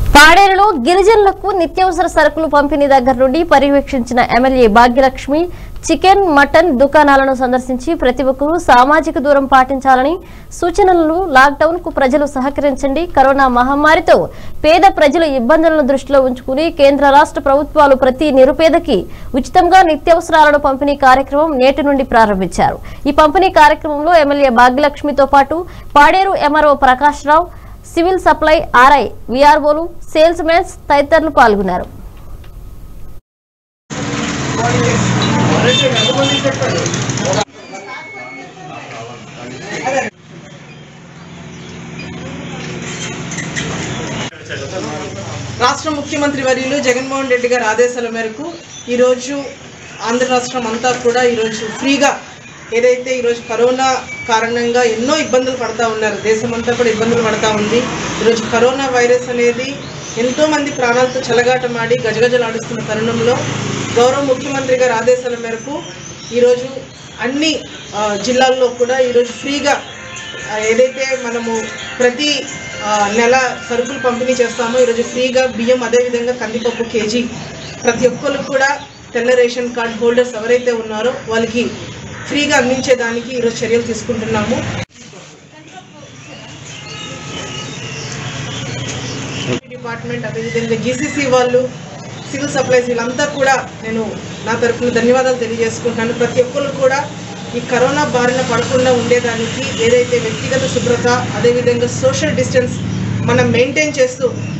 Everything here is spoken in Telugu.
పాడేరులో గిరిజనులకు నిత్యావసర సరుకులు పంపిణీ దగ్గర నుండి పర్యవేక్షించిన ఎమ్మెల్యే భాగ్యలక్ష్మి చికెన్ మటన్ దుకాణాలను సందర్శించి ప్రతి ఒక్కరూ సామాజిక దూరం పాటించాలని సూచనలను లాక్డౌన్ కు ప్రజలు సహకరించండి కరోనా మహమ్మారితో పేద ప్రజల ఇబ్బందులను దృష్టిలో ఉంచుకుని కేంద్ర రాష్ట్ర ప్రభుత్వాలు ప్రతి నిరుపేదకి ఉచితంగా నిత్యావసరాలను పంపిణీ కార్యక్రమం నేటి నుండి ప్రారంభించారు ఈ పంపిణీ కార్యక్రమంలో ఎమ్మెల్యే భాగ్యలక్ష్మితో పాటు Paderu MRO Prakash Rao civil supply RI విఆర్ఓలు సేల్స్ మెన్స్ తదితరులు పాల్గొన్నారు రాష్ట్ర ముఖ్యమంత్రి వర్యులు జగన్మోహన్ రెడ్డి గారి ఆదేశాల మేరకు ఈరోజు ఆంధ్ర రాష్ట్రం అంతా కూడా ఈరోజు ఫ్రీగా ఏదైతే ఈరోజు కరోనా కారణంగా ఎన్నో ఇబ్బందులు పడతా ఉన్నారు దేశమంతా కూడా ఇబ్బందులు పడతా ఉంది ఈరోజు కరోనా వైరస్ అనేది ఎంతో మంది ప్రాణాలతో చెలగాటమాడి గజగజలాడుస్తున్న తరుణంలో గౌరవ ముఖ్యమంత్రి గారి ఆదేశాల మేరకు ఈరోజు అన్ని ఆ, జిల్లాల్లో కూడా ఈరోజు ఫ్రీగా ఆ, ఏదైతే మనము ప్రతి ఆ, నెల సరుకులు పంపిణీ చేస్తామో ఈరోజు ఫ్రీగా బియ్యం అదేవిధంగా కందిపప్పు కేజీ ప్రతి ఒక్కరికి కూడా తెల్ల రేషన్ కార్డ్ హోల్డర్స్ ఎవరైతే ఉన్నారో వాళ్ళకి ఫ్రీగా అందించేదానికి ఈరోజు చర్యలు తీసుకుంటున్నాము డిపార్ట్మెంట్ అదేవిధంగా జీసీసీ వాళ్ళు సివిల్ సప్లైస్ వీళ్ళంతా కూడా నేను నా తరఫున ధన్యవాదాలు తెలియజేసుకుంటున్నాను ప్రతి ఒక్కరు కూడా ఈ కరోనా బారిన పడకుండా ఉండేదానికి ఏదైతే వ్యక్తిగత శుభ్రత అదేవిధంగా సోషల్ డిస్టెన్స్ మనం మెయింటైన్ చేస్తూ